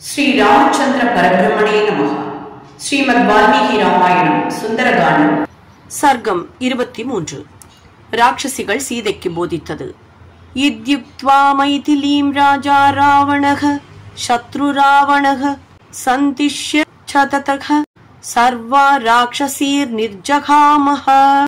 శ్రీ రామచంద్ర పరబ్రహ్మణే నమ శ్రీమద్ వాల్మీకి రామాయணம் சுந்தரகாண்டம் சர்க்கம் இருபத்தி மூன்று ராட்சசிகள் சீதைக்கு போதித்தது இத்யுக்த்வா மைதிலீம் ராஜா ராவணக சத்ரு ராவணக சந்திஷ்ய சததக சர்வா ராட்சசீர் நிர்ஜகாமஹ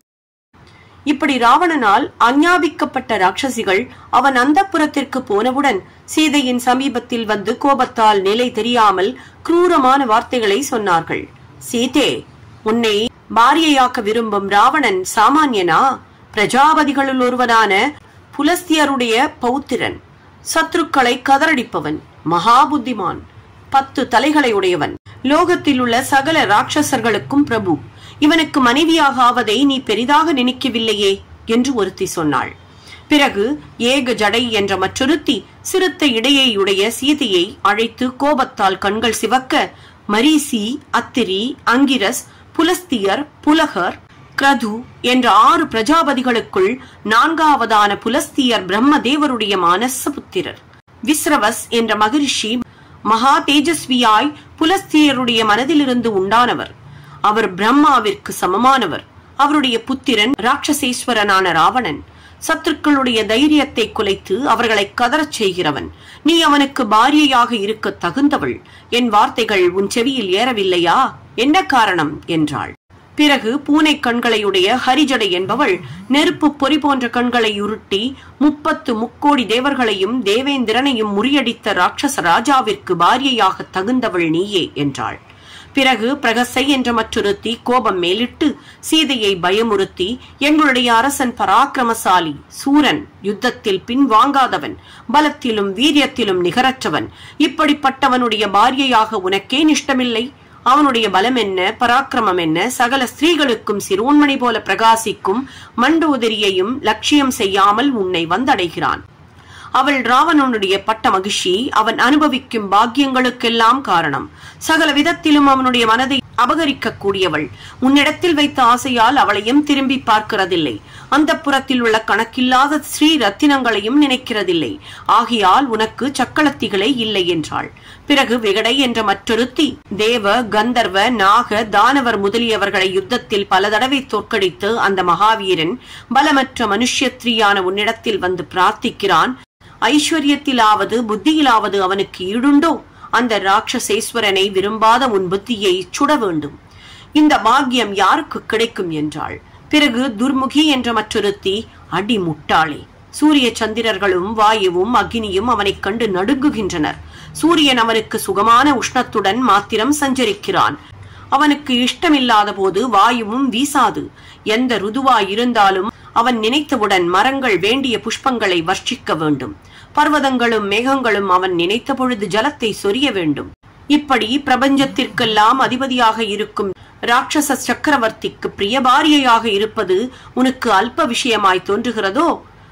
இப்படி ராவணனால் ஆஞ்ஞாபிக்கப்பட்ட ராட்சசிகள் அவன் அந்தப்புறத்திற்கு போனவுடன் சீதையின் சமீபத்தில் வந்து கோபத்தால் நிலை தெரியாமல் கிரூரமான வார்த்தைகளை சொன்னார்கள் சீதே உன்னை பாரியையாக்க விரும்பும் ராவணன் சாமானியனா பிரஜாபதிகளுள் ஒருவனான புலஸ்தியருடைய பௌத்திரன் சத்ருக்களை கதறடிப்பவன் மகாபுத்திமான் பத்து தலைகளை உடையவன் லோகத்தில் உள்ள சகல ராட்சசர்களுக்கும் பிரபு இவனுக்கு மனைவியாக ஆவதை நீ பெரிதாக நினைக்கவில்லையே என்று ஒருத்தி சொன்னாள் பிறகு ஏக ஜடை என்ற மற்றொருத்தி சிறுத்தை இடையையுடைய சீதையை அழைத்து கோபத்தால் கண்கள் சிவக்க மரீசி அத்திரி அங்கிரஸ் புலஸ்தியர் புலகர் கிரது என்ற ஆறு பிரஜாபதிகளுக்குள் நான்காவதான புலஸ்தியர் பிரம்மதேவருடைய மானசபுத்திரர் விஸ்ரவஸ் என்ற மகரிஷி மகா தேஜஸ்வியாய் புலஸ்தியருடைய மனதிலிருந்து உண்டானவர் அவர் பிரம்மாவிற்கு சமமானவர் அவருடைய புத்திரன் ராட்சசேஸ்வரனான ராவணன் சத்துருக்களுடைய தைரியத்தை குலைத்து அவர்களை கதறச் செய்கிறவன் நீ அவனுக்கு பாரியையாக இருக்க தகுந்தவள் என் வார்த்தைகள் உன் செவியில் ஏறவில்லையா என்ன காரணம் என்றாள் பிறகு பூனை கண்களையுடைய ஹரிஜடை என்பவள் நெருப்பு பொறி போன்ற கண்களை உருட்டி முப்பத்து முக்கோடி தேவர்களையும் தேவேந்திரனையும் முறியடித்த ராட்சச ராஜாவிற்கு பாரியையாக தகுந்தவள் நீயே என்றாள் பிறகு பிரகசை என்ற மற்றொருத்தி கோபம் மேலிட்டு சீதையை பயமுறுத்தி எங்களுடைய அரசன் பராக்கிரமசாலி சூரன் யுத்தத்தில் பின்வாங்காதவன் பலத்திலும் வீரியத்திலும் நிகரற்றவன் இப்படிப்பட்டவனுடைய பாரியையாக உனக்கே நிஷ்டமில்லை அவனுடைய பலம் என்ன பராக்கிரமம் என்ன சகல ஸ்திரீகளுக்கும் சிரோன்மணி போல பிரகாசிக்கும் மண்டோதரியையும் லட்சியம் செய்யாமல் உன்னை வந்தடைகிறான் அவள் ராவணனுடைய பட்ட மகிழ்ச்சி அவன் அனுபவிக்கும் பாக்கியங்களுக்கெல்லாம் காரணம் சகல விதத்திலும் அவனுடைய மனதை அபகரிக்க கூடியவள் உன்னிடத்தில் வைத்த ஆசையால் அவளையும் திரும்பி பார்க்கிறதில்லை அந்த புறத்தில் உள்ள கணக்கில்லாத ஸ்ரீ ரத்தினங்களையும் நினைக்கிறதில்லை ஆகையால் உனக்கு சக்களத்திகளே இல்லை என்றாள் பிறகு விகடை என்ற மற்றொருத்தி தேவ கந்தர்வ நாக தானவர் முதலியவர்களை யுத்தத்தில் பல தடவை தோற்கடித்து அந்த மகாவீரன் பலமற்ற மனுஷ்யத்ரியான உன்னிடத்தில் வந்து பிரார்த்திக்கிறான் ஐஸ்வர்யத்திலாவது புத்தியிலாவது அவனுக்கு ஈடுண்டோ அந்த ராட்சசேஸ்வரனை விரும்பாத உன் புத்தியை சுட வேண்டும் இந்த பாக்கியம் யாருக்கு கிடைக்கும் என்றாள் பிறகு துர்முகி என்ற மற்றொருத்தி அடி முட்டாளே சூரிய சந்திரர்களும் வாயுவும் அக்னியும் அவனைக் கண்டு நடுங்குகின்றனர் சூரியன் அவனுக்கு சுகமான உஷ்ணத்துடன் மாத்திரம் சஞ்சரிக்கிறான் அவனுக்கு இஷ்டமில்லாத போது வாயுவும் வீசாது எந்த ருதுவாய் இருந்தாலும் அவன் நினைத்தவுடன் மரங்கள் வேண்டிய புஷ்பங்களை வர்ஷிக்க வேண்டும் பர்வதங்களும் மேகங்களும் அவன் நினைத்த பொழுது ஜலத்தை சொரிய வேண்டும் இப்படி பிரபஞ்சத்திற்கெல்லாம் அதிபதியாக இருக்கும் ராட்சச சக்கரவர்த்திக்கு பிரியபாரியையாக இருப்பது உனக்கு அல்ப விஷயமாய் தோன்றுகிறதோ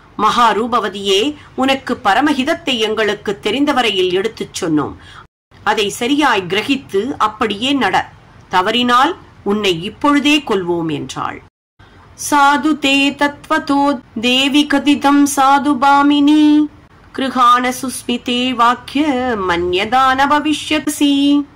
மகாரூபவதியே உனக்கு பரமஹிதத்தை எங்களுக்கு தெரிந்தவரையில் எடுத்துச் சொன்னோம் அதை சரியாய் கிரகித்து அப்படியே நட தவறினால் உன்னை இப்பொழுதே கொல்வோம் என்றாள் சாது தே தத்வதோ தேவி கதிதம் சாது பாமினி கிருகான சுஸ்மிதே வாக்கிய மன்யதான பவிஷ்யசி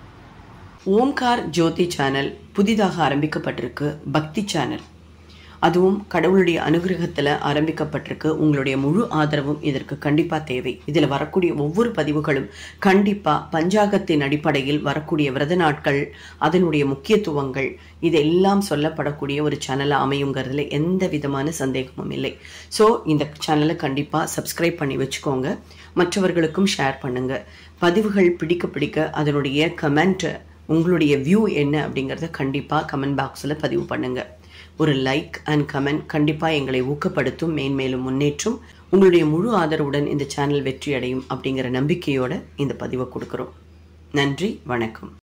ஓம்கார் ஜோதி சேனல் புதிதாக ஆரம்பிக்கப்பட்டிருக்கு பக்தி சேனல் அதுவும் கடவுளுடைய அனுகிரகத்தில் ஆரம்பிக்கப்பட்டிருக்கு உங்களுடைய முழு ஆதரவும் இதற்கு கண்டிப்பாக தேவை இதில் வரக்கூடிய ஒவ்வொரு பதிவுகளும் கண்டிப்பாக பஞ்சாங்கத்தின் அடிப்படையில் வரக்கூடிய விரத நாட்கள் அதனுடைய முக்கியத்துவங்கள் இதெல்லாம் சொல்லப்படக்கூடிய ஒரு சேனலாக அமையுங்கிறதுல எந்த விதமான சந்தேகமும் இல்லை ஸோ இந்த சேனலை கண்டிப்பாக சப்ஸ்கிரைப் பண்ணி வச்சுக்கோங்க மற்றவர்களுக்கும் ஷேர் பண்ணுங்க பதிவுகள் பிடிக்க பிடிக்க அதனுடைய கமெண்ட் உங்களுடைய வியூ என்ன அப்படிங்கிறத கண்டிப்பாக கமெண்ட் பாக்ஸில் பதிவு பண்ணுங்க ஒரு லைக் அண்ட் கமெண்ட் கண்டிப்பாக எங்களை ஊக்கப்படுத்தும் மேன்மேலும் முன்னேற்றும் உங்களுடைய முழு ஆதரவுடன் இந்த சேனல் வெற்றி அடையும் அப்படிங்கிற நம்பிக்கையோட இந்த பதிவை கொடுக்குறோம் நன்றி வணக்கம்